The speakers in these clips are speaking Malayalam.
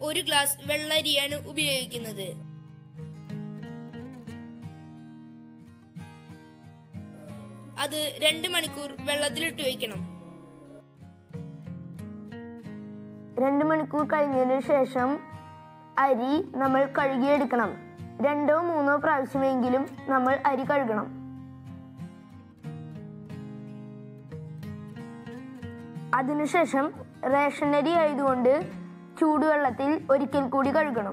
ഒരു ഗ്ലാസ് വെള്ളരിയാണ് ഉപയോഗിക്കുന്നത് അത് രണ്ട് മണിക്കൂർ വെള്ളത്തിലിട്ട് വയ്ക്കണം രണ്ട് മണിക്കൂർ കഴിഞ്ഞതിന് ശേഷം അരി നമ്മൾ കഴുകിയെടുക്കണം രണ്ടോ മൂന്നോ പ്രാവശ്യമെങ്കിലും നമ്മൾ അരി കഴുകണം അതിനുശേഷം റേഷൻ അരി ആയതുകൊണ്ട് ചൂടുവെള്ളത്തിൽ ഒരിക്കൽ കൂടി കഴുകണം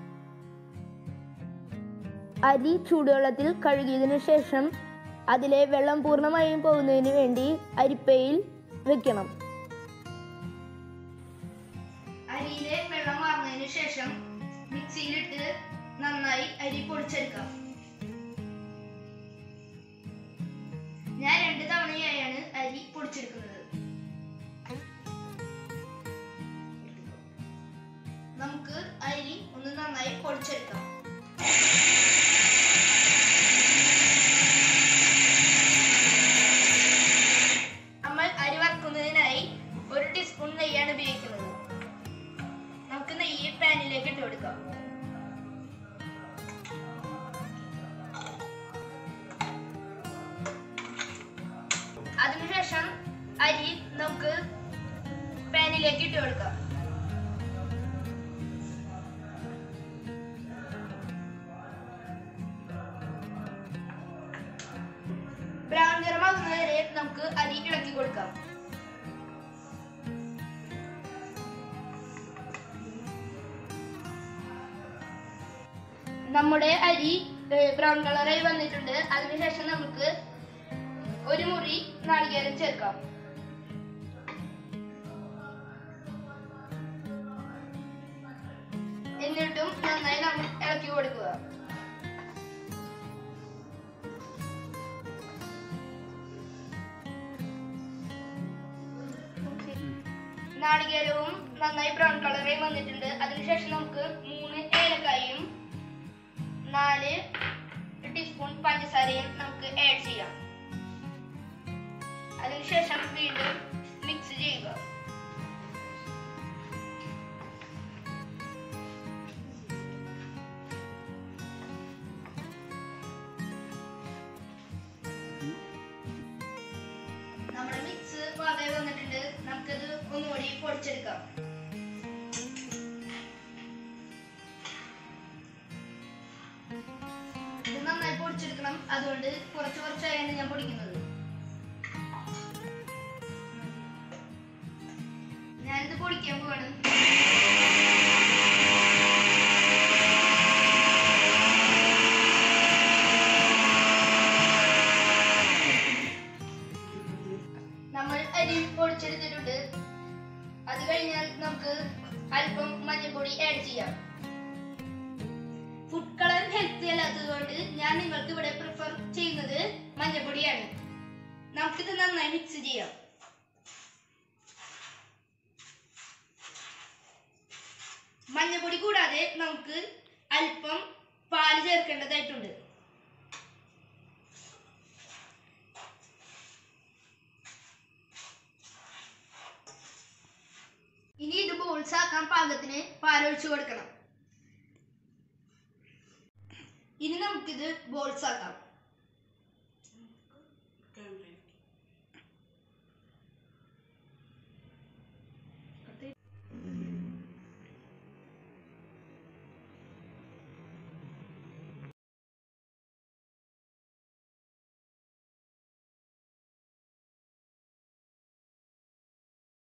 അരി ചൂടുവെള്ളത്തിൽ കഴുകിയതിനു ശേഷം അതിലെ വെള്ളം പൂർണ്ണമായും പോകുന്നതിന് വേണ്ടി അരിപ്പയിൽ വെക്കണം അരിയിലെ വെള്ളം മാറുന്നതിന് ശേഷം മിക്സിയിലിട്ട് നന്നായി അരി പൊടിച്ചെടുക്കാം ഞാൻ രണ്ട് തവണയായാണ് അരി പൊടിച്ചെടുക്കുന്നത് നമുക്ക് അരി ഒന്ന് നന്നായി പൊടിച്ചെടുക്കാം നമ്മൾ അരി വറുക്കുന്നതിനായി ഒരു ടീസ്പൂൺ നെയ്യാണ് ഉപയോഗിക്കുന്നത് നമുക്ക് നെയ്യ് പാനിലേക്ക് ഇട്ട് കൊടുക്കാം അതിനുശേഷം അരി നമുക്ക് പാനിലേക്ക് ഇട്ട് കൊടുക്കാം ബ്രൗൺ നിറമാകുന്നതുവരെ നമുക്ക് അരി ഇളക്കി കൊടുക്കാം നമ്മുടെ അരി ബ്രൗൺ കളറായി വന്നിട്ടുണ്ട് അതിനുശേഷം നമുക്ക് ഒരു മുറി നാളികേരം ചേർക്കാം എന്നിട്ടും നന്നായി നമ്മൾ ഇളക്കി കൊടുക്കുക നാളികേരവും നന്നായി ബ്രൗൺ കളറായി വന്നിട്ടുണ്ട് അതിനുശേഷം നമുക്ക് മൂന്ന് ഏലക്കായും നാല് ടീസ്പൂൺ പഞ്ചസാരയും നമുക്ക് ആഡ് ചെയ്യാം അതിനുശേഷം വീണ്ടും മിക്സ് ചെയ്യുക നമ്മുടെ മിക്സ് പാകമായി വന്നിട്ടുണ്ട് നമുക്കത് ഒന്നുകൂടി പൊടിച്ചെടുക്കാം ഇത് നന്നായി പൊടിച്ചെടുക്കണം അതുകൊണ്ട് കുറച്ച് കുറച്ചായാണ് ഞാൻ പൊടിക്കുന്നത് ഞാനിത് പൊടിക്കാൻ പോവാണ് നമ്മൾ അരി പൊടിച്ചെടുത്തിട്ടുണ്ട് അത് കഴിഞ്ഞാൽ നമുക്ക് അല്പം മഞ്ഞൾപ്പൊടി ആഡ് ചെയ്യാം ഫുഡ് കളർ ഹെൽത്തി അല്ലാത്തതുകൊണ്ട് ഞാൻ നിങ്ങൾക്ക് ഇവിടെ പ്രിഫർ ചെയ്യുന്നത് മഞ്ഞൾപ്പൊടിയാണ് നമുക്കിത് നന്നായി മിക്സ് ചെയ്യാം മഞ്ഞൾപ്പൊടി കൂടാതെ നമുക്ക് അല്പം പാല് ചേർക്കേണ്ടതായിട്ടുണ്ട് ഇനി ഇത് ബോൾസ് ആക്കാൻ പാകത്തിന് പാലൊഴിച്ചു കൊടുക്കണം ഇനി നമുക്കിത് ബോൾസ് ആക്കാം